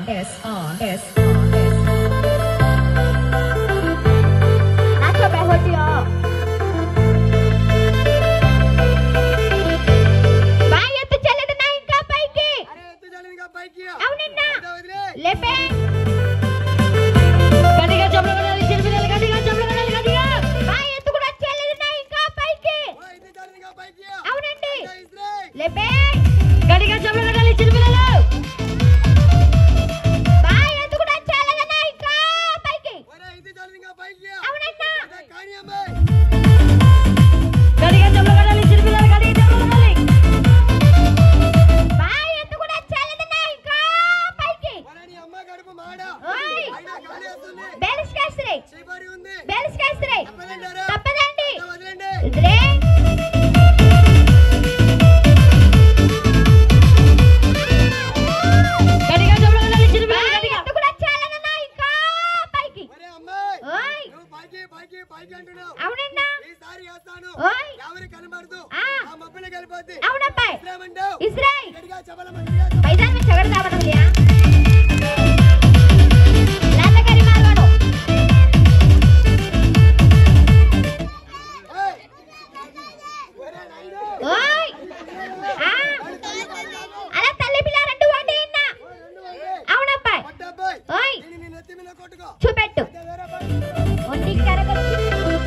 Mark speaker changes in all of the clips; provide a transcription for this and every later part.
Speaker 1: S R S R S
Speaker 2: నాచో బెహోటియో బాయ్ ఎత్తు చెల్లెదనా ఇంకా పైకి
Speaker 3: అరే ఎత్తు చాలిందిగా పైకి
Speaker 2: అవునన్నా
Speaker 3: వదిలే, వదిలే.
Speaker 2: లేపే
Speaker 1: గట్టిగా చెప్పులు కొనాలి చిరుపిల్లలు గట్టిగా చెప్పులు కొనాలి గట్టిగా
Speaker 2: బాయ్ ఎత్తు కూడా చెల్లెదనా ఇంకా పైకి
Speaker 3: ఓ, ఎత్తు చాలిందిగా పైకి
Speaker 2: అవునండి
Speaker 3: ఇదే ఇస్రాయ్.
Speaker 2: లేపే
Speaker 1: గట్టిగా చెప్పులు కొనాలి చిరుపిల్లలు
Speaker 2: బాయ్ ఎత్తు కూడా చెల్లెదనా ఇంకా పైకి
Speaker 3: ఒరే, ఎత్తు చాలిందిగా పైకి
Speaker 2: అవునన్నా
Speaker 3: ఇదే కానీ అమ్మాయి.
Speaker 1: గట్టిగా చెప్పులు కొనాలి చిరుపిల్లలు గట్టిగా చెప్పులు కొనాలి
Speaker 2: బాయ్ ఎత్తు కూడా చెల్లెదనా ఇంకా పైకి
Speaker 3: ఒరే, నీ అమ్మ కడుపు మాడ
Speaker 2: ఓయ్.
Speaker 3: అయినా ఖాళీ వస్తుంది
Speaker 2: బేలిస్ కాస్త్రి
Speaker 3: చీపరి ఉంది
Speaker 2: బేలిస్ కాస్త్రి
Speaker 3: తప్పదంటారా?
Speaker 2: తప్పదండి
Speaker 3: ఇదే వదిలేండి
Speaker 2: ఇదిలే
Speaker 1: గట్టిగా చెప్పులు కొనాలి చిరుపిల్లలు
Speaker 2: బాయ్
Speaker 1: గట్టిగా
Speaker 2: ఎత్తు కూడా చెల్లెదనా ఇంకా పైకి
Speaker 3: ఒరే అమ్మాయి
Speaker 2: ఓయ్
Speaker 3: నువ్వు పైకి పైకి పైకి అంటున్నావు
Speaker 2: అవునన్నా
Speaker 3: ఈసారి వేస్తాను
Speaker 2: ఓయ్
Speaker 3: ఎవరికి కనబడదు
Speaker 2: ఆ.
Speaker 3: ఆ మబ్బులు కలిపోద్ది
Speaker 2: అవునబ్బాయి
Speaker 3: ఇస్రామంటావు
Speaker 2: ఇస్రాయల్
Speaker 3: గట్టిగా చెప్పలమ్మ, గట్టిగా చెప్ప.
Speaker 2: मैदान में झगड़ दावत हो गया लाल करी मारवाड़ो
Speaker 3: ఏయ్. ఒరే నాయుడు.
Speaker 2: ఓయ్ ఆ అలా తల్లి పిల్ల రెండు ఒకటి ఇన్న
Speaker 3: రెండు వందలు.
Speaker 2: అవునబ్బాయి
Speaker 3: పట్టబ్బాయి.
Speaker 2: ఓయ్
Speaker 3: దీన్ని నీ నెత్తి మీద కొట్టుకో
Speaker 2: చూపెట్టు
Speaker 3: అదే వేరే పని.
Speaker 2: ఒంటి కరగచ్చు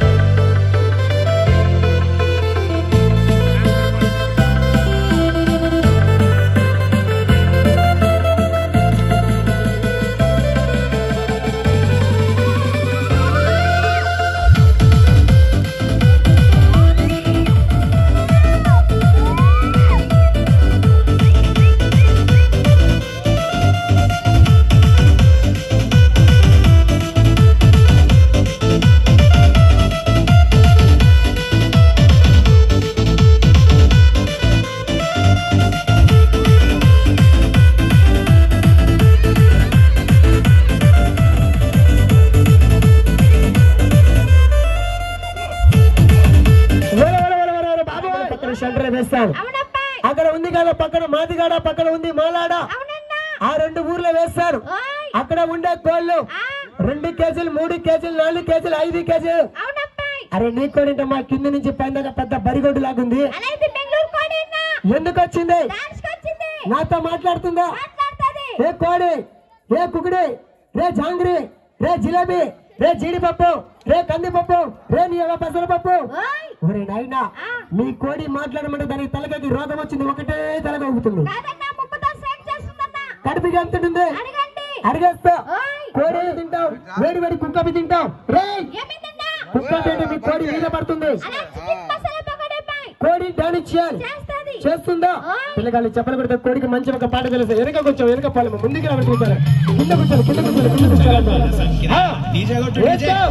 Speaker 4: ఒరే, ఒరే, ఒరే, ఒరే, ఒరే, బాబు పక్కన షంటర్ వేస్తాం
Speaker 2: అవునబ్బాయి
Speaker 4: అక్కడ ఉంది కదా పక్కన మాదిగాడ పక్కన ఉంది మాలాడ
Speaker 2: అవునన్నా
Speaker 4: ఆ రెండు ఊర్లో వేస్తారు
Speaker 2: ఓయ్
Speaker 4: అక్కడ ఉండే కోళ్ళు
Speaker 2: ఆ
Speaker 4: రెండు కేజీలు మూడు కేజీలు నాలుగు కేజీలు ఐదు కేజీలు
Speaker 2: అవునబ్బాయి
Speaker 4: అరే నీ కోడింటే మా కింద నుంచి పైన పెద్ద బరిగొడ్డు లాగుంది
Speaker 2: అలా అయితే బెంగళూరు కోడి ఇన్న
Speaker 4: ఎందుకు వచ్చింది
Speaker 2: డాన్స్ వచ్చింది
Speaker 4: నాతో మాట్లాడుతుందా
Speaker 2: మాట్లాడుతుంది
Speaker 4: ఏ కోడి రే కుకుడి రే జాంగ్రీ రే జిలేబీ రే జీడిపప్పు రే కందిపప్పు రే నీ యొక్క పెసరపప్పు
Speaker 2: ఓయ్
Speaker 4: ఒరే నాయనా మీ కోడి మాట్లాడమంటే దానికి తలకకి రోగం వచ్చింది ఒకటే తలక ఊపుతుంది
Speaker 2: కాదన్నా ముక్కుతో సేవ్ చేస్తుందన్నా
Speaker 4: కడుపుకి ఎంత ఉంటుంది
Speaker 2: అడగండి
Speaker 4: అడిగేస్తా
Speaker 2: ఓయ్
Speaker 4: కోడి తింటాం వేడి వేడి కుక్కపి తింటాం రే
Speaker 2: ఏమిందన్నా
Speaker 4: కుక్క తింటే మీ కోడి మీద పడుతుంది
Speaker 2: అలా చికెన్ మసాలా పొగడబ్బాయి
Speaker 4: కోడి డాన్స్ చేయాలి
Speaker 2: చేస్తది
Speaker 4: చేస్తుందా
Speaker 2: ఓయ్.
Speaker 4: పిల్లగాళ్ళు చెప్పలు కొడితే కోడికి మంచి ఒక పాట తెలుసు వెనక కూర్చో వెనక పాలమ్మ ముందుకు రావాలి కూర్చోాలి కింద కూర్చోాలి కింద కూర్చోాలి కింద కూర్చోాలి ఆ, వేస్తాం.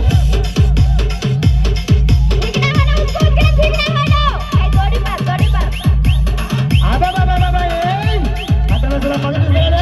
Speaker 2: దిగినావాడు ఉప్పు ఇక్కడ దిగినావాడు ఐ గోడి పా గోడి పా
Speaker 4: అబ్బబ్బబ్బబ్బబ్బ, ఏయ్! అతను అసలు పగటి లేడా?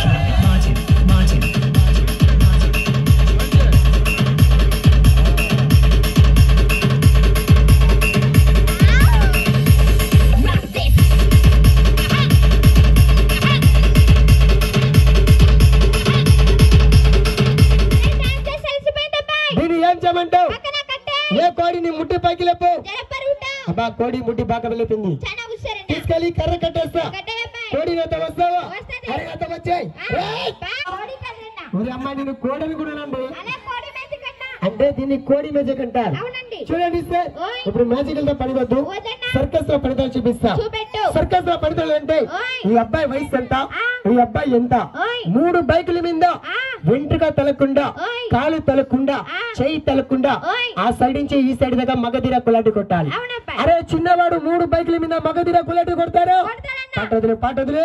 Speaker 2: డాన్స్ చేసి అలసిపోయిందబ్బాయి
Speaker 4: దీన్ని ఏం చేయమంటావు
Speaker 2: పక్కన కట్టే
Speaker 4: ఏ కోడిని ముట్టి పైకి లేపు
Speaker 2: జరపరుట
Speaker 4: అబ్బా కోడి ముట్టి బాగా లేపింది
Speaker 2: చాలా ఉసరన్న
Speaker 4: తీసుకెళ్ళి కర్ర కట్టేస్తా
Speaker 2: కట్టేయబ్బాయి
Speaker 4: కోడి నాతో వస్తావా
Speaker 2: వస్తది.
Speaker 4: అరే నాతో వచ్చాయి
Speaker 2: బా కోడి కదన్నా
Speaker 4: ఊరి అమ్మాయి నేను కోడని కూడా నండి
Speaker 2: అలా కోడి మేసి కన్నా
Speaker 4: అంటే దీన్ని కోడి మేజిక్ అంటారు
Speaker 2: అవునండి
Speaker 4: చూడండి సార్
Speaker 2: ఓయ్.
Speaker 4: ఇప్పుడు మ్యాజికల్ తో పని వద్దు
Speaker 2: వద్దన్నా.
Speaker 4: సర్కస్ లో పనితలు చూపిస్తా
Speaker 2: చూపెట్టు
Speaker 4: సర్కస్ లో పనితలు అంటే
Speaker 2: ఓయ్.
Speaker 4: ఈ అబ్బాయి వయసు ఎంత
Speaker 2: ఆ.
Speaker 4: ఈ అబ్బాయి ఎంత
Speaker 2: ఓయ్.
Speaker 4: మూడు బైకుల మీద
Speaker 2: ఆ.
Speaker 4: వెంట్రుక తలకుండా
Speaker 2: ఓయ్.
Speaker 4: కాలు తలకుండా
Speaker 2: ఆ.
Speaker 4: చెయ్యి తలకుండా
Speaker 2: ఓయ్.
Speaker 4: ఆ సైడ్ నుంచి ఈ సైడ్ దగ్గర మగధీర కులాటి కొట్టాలి
Speaker 2: అవునబ్బాయి
Speaker 4: అరే చిన్నవాడు మూడు బైకుల మీద మగధీర కులాటి కొడతారు
Speaker 2: కొడతానన్నా.
Speaker 4: పాట వదిలే పాట వదిలే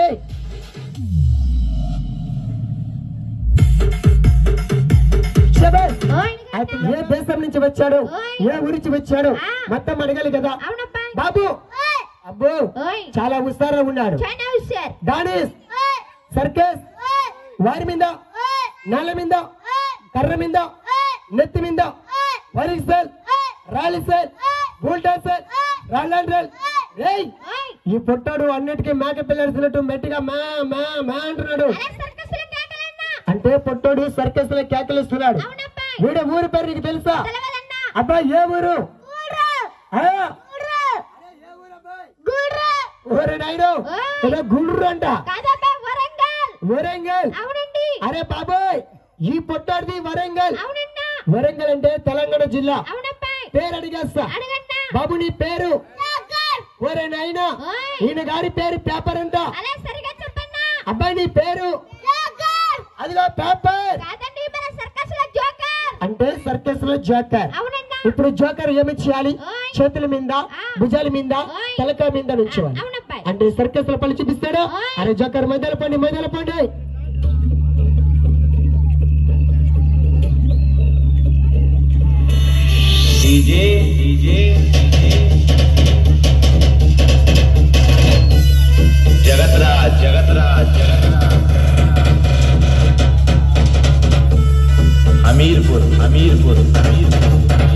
Speaker 4: శబాష్.
Speaker 2: ఓయ్
Speaker 4: అయితే ఏ దేశం నుంచి వచ్చాడు
Speaker 2: ఓయ్.
Speaker 4: ఏ ఊరి నుంచి వచ్చాడు
Speaker 2: ఆ.
Speaker 4: మొత్తం అడగాలి కదా
Speaker 2: అవునబ్బాయి
Speaker 4: బాబు
Speaker 2: ఓయ్
Speaker 4: అబ్బో
Speaker 2: ఓయ్
Speaker 4: చాలా ఉత్సాహంగా ఉన్నాడు
Speaker 2: చాలా ఉషార్
Speaker 4: డానిస్
Speaker 2: ఓయ్
Speaker 4: సర్కస్
Speaker 2: ఓయ్
Speaker 4: వారి మీద
Speaker 2: ఓయ్
Speaker 4: నేల మీద
Speaker 2: ఓయ్
Speaker 4: కర్ర మీద
Speaker 2: ఓయ్
Speaker 4: నెత్తి మీద
Speaker 2: ఓయ్
Speaker 4: వరి సెల్
Speaker 2: ఓయ్
Speaker 4: రాలి సెల్ బూల్టా సెల్ రాళ్ళండ్ రెల్ రేయ్
Speaker 2: ఓయ్
Speaker 4: ఈ పొట్టాడు అన్నిటికీ మేక పిల్లడిసినట్టు మెట్టిగా మా మా మా అంటున్నాడు
Speaker 2: అలా సర్కస్లో కేకలన్నా
Speaker 4: అంటే పొట్టోడు సర్కస్ లో కేకలిస్తున్నాడు
Speaker 2: అవునబ్బాయ్
Speaker 4: వీడి ఊరి పేరు నీకు తెలుసా
Speaker 2: తెలవదన్నా
Speaker 4: అబ్బా ఏ ఊరు
Speaker 2: గూడ్రు
Speaker 4: ఆ,
Speaker 2: గూడ్రు
Speaker 3: అరే ఏ ఊరబ్బాయి
Speaker 2: గూడ్రు
Speaker 4: ఊరి నాయుడు
Speaker 2: ఓయ్.
Speaker 4: ఇలా గుండ్రు అంట
Speaker 2: కాదబ్బాయ్ వరంగల్
Speaker 4: వరంగల్
Speaker 2: అవునండి
Speaker 4: అరే బాబాయ్ ఈ పొట్టాడిది వరంగల్
Speaker 2: అవునన్నా
Speaker 4: వరంగల్ అంటే తెలంగాణ జిల్లా
Speaker 2: అవునబ్బాయ్
Speaker 4: పేరు అడిగేస్తా
Speaker 2: అడగన్నా
Speaker 4: బాబు నీ పేరు
Speaker 2: జోకర్
Speaker 4: ఒరే నాయనా
Speaker 2: ఓయ్.
Speaker 4: ఈయన గారి పేరు పేపర్ అంట
Speaker 2: అలా సరిగా చెప్పన్నా
Speaker 4: అబ్బాయి నీ పేరు
Speaker 2: జోకర్
Speaker 4: అదిగో పేపర్
Speaker 2: కాదండి మన సర్కస్ లో జోకర్
Speaker 4: అంటే సర్కస్ లో జోకర్
Speaker 2: అవునన్నా
Speaker 4: ఇప్పుడు జోకర్ ఏమి చేయాలి
Speaker 2: ఓయ్.
Speaker 4: చేతుల మీద
Speaker 2: ఆ.
Speaker 4: భుజాల మీద
Speaker 2: ఓయ్.
Speaker 4: తలకాయ మీద నుంచోవాలి
Speaker 2: అవునబ్బాయ్
Speaker 4: అంటే సర్కస్ లో పళ్ళు చూపిస్తాడు
Speaker 2: ఓయ్.
Speaker 4: అరే జోకర్ మొదలు పండి మొదలు పండి
Speaker 5: डीजे डीजे जगतराज जगतराज जगतराज हमीरपुर हमीरपुर हमीरपुर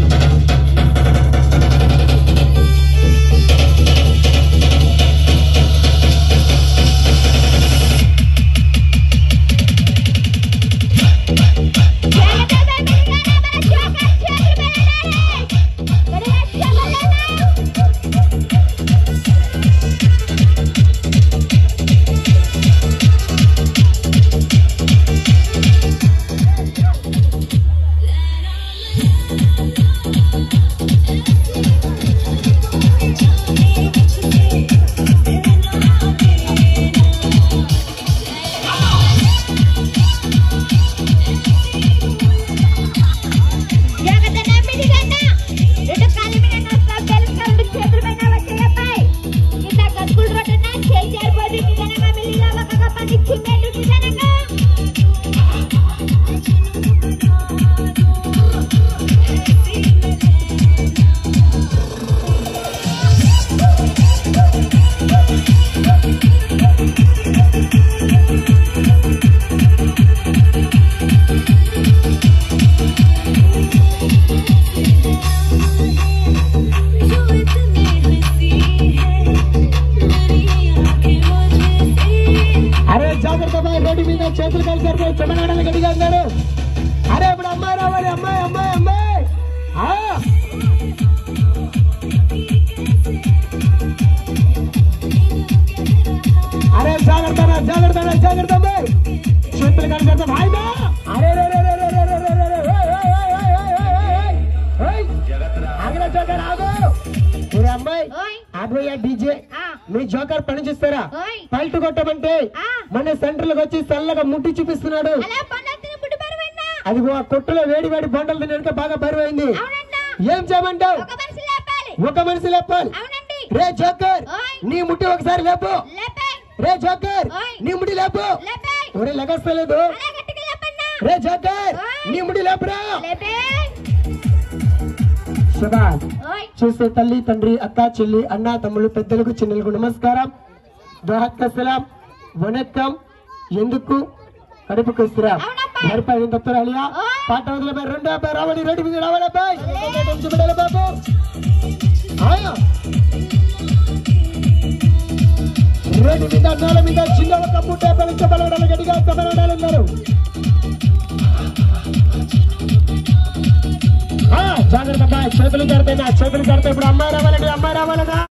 Speaker 4: అరే జాగ్రత్త బాయ్ రోడ్డు మీద చేతులు కలిసి సరిపోయి చెమనాడలు గడిగా అన్నారు అరే ఇప్పుడు అమ్మాయి రావాలి అమ్మాయి అమ్మాయి అమ్మాయి ఆ! అరే జాగ్రత్త రా, జాగ్రత్త రా, జాగ్రత్త అమ్మాయి చేతులు కలిసి సరిపోయి భాయ్ బా! అరే రే రే రే రే రే రే రే రే రే ఓయ్, ఓయ్, ఓయ్, ఓయ్, ఓయ్, ఓయ్, ఓయ్, ఓయ్. ఆగరా జోకర్ ఆగు ఒరే అమ్మాయి
Speaker 2: ఓయ్.
Speaker 4: ఆగోయ్యా డీజే
Speaker 2: ఆ.
Speaker 4: మీ జోకర్ పని చేస్తారా
Speaker 2: ఓయ్.
Speaker 4: పల్టు కొట్టమంటే
Speaker 2: ఆ.
Speaker 4: మన సెంటర్ లోకి వచ్చి చల్లగా ముట్టి చూపిస్తున్నాడు
Speaker 2: అలా పండుగ పుట్టి బరువన్నా
Speaker 4: అదిగో ఆ కొట్టులో వేడి వేడి బొండలు తినక బాగా బరువైంది
Speaker 2: అవునన్నా
Speaker 4: ఏం చేయమంటావు
Speaker 2: ఒక మనిషి లేపాలి
Speaker 4: ఒక మనిషి లేపాలి
Speaker 2: అవునండి
Speaker 4: రే జోకర్
Speaker 2: ఓయ్.
Speaker 4: నీ ముట్టి ఒకసారి లేపు
Speaker 2: లేపాయి
Speaker 4: రే జోకర్
Speaker 2: ఓయ్.
Speaker 4: నీ ముడి లేపు
Speaker 2: లేపాయి
Speaker 4: ఒరే లెగస్తలేదు
Speaker 2: అలా గట్టిగా లేపన్నా
Speaker 4: రే జోకర్
Speaker 2: ఓయ్.
Speaker 4: నీ ముడి లేపురా
Speaker 2: లేపాయి
Speaker 4: శబాష్
Speaker 2: ఓయ్
Speaker 4: చూసే తల్లి తండ్రి అక్క చెల్లి అన్న తమ్ముళ్ళు పెద్దలకు చిన్నలకు నమస్కారం దోహత్క సలాం వనక్కం ఎందుకు కడుపుకు ఇస్తురా
Speaker 2: అవునబ్బా.
Speaker 4: మరిపై దత్తరాలియా
Speaker 2: ఓయ్.
Speaker 4: పాట వదిలిపోయి రెండో అబ్బాయి రావాలి రెడ్డి మీద రావాలి అబ్బాయి నుంచి బిడ్డలు బాబు ఆయా. రెడ్డి మీద నేల మీద చిన్న ఒక పుట్టే పెంచ బలవడాలు గట్టిగా బలవడాలు ఉన్నారు ఆ, జాగ్రత్త అబ్బాయి చేతులు కడితే నా చేతులు కడితే ఇప్పుడు అమ్మాయి రావాలండి అమ్మాయి రావాలన్నా